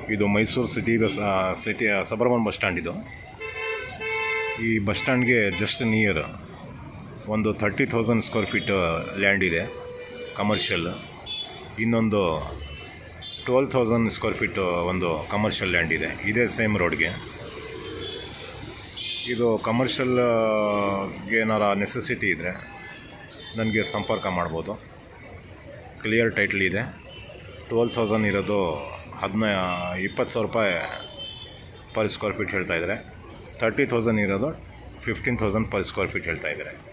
ಇದು Mysuru city bus city suburban bus stand ಇದು ಈ ಬಸ್ ಸ್ಟ್ಯಾಂಡ್ಗೆ ಜಸ್ಟ್ ನಿಯರ್ ಒಂದು thirty thousand square feet land ಇದೆ ಕಮರ್ಷಿಯಲ್ ಇನ್ನೊಂದು ಟ್ವೆಲ್ ಥೌಸಂಡ್ ಸ್ಕ್ವೇರ್ ಫೀಟ್ ಒಂದು ಕಮರ್ಷಿಯಲ್ ಲ್ಯಾಂಡ್ ಇದೆ ಇದೇ ಸೇಮ್ ರೋಡ್ಗೆ ಇದು ಕಮರ್ಷಿಯಲ್ಗೆ ಏನಾರ ನೆಸೆಸಿಟಿ ಇದ್ದರೆ ನನಗೆ ಸಂಪರ್ಕ ಮಾಡ್ಬೋದು ಕ್ಲಿಯರ್ ಟೈಟ್ಲ್ ಇದೆ ಟ್ವೆಲ್ ತೌಸಂಡ್ ಇರೋದು ಹದಿನೈ ಇಪ್ಪತ್ತು ಸಾವಿರ ರೂಪಾಯಿ ಪರ್ ಸ್ಕ್ವೇರ್ ಫೀಟ್ ಹೇಳ್ತಾ ಇದ್ದಾರೆ ತರ್ಟಿ ತೌಸಂಡ್ ಇರೋದು fifteen thousand per square feet ಹೇಳ್ತಾ ಇದ್ದಾರೆ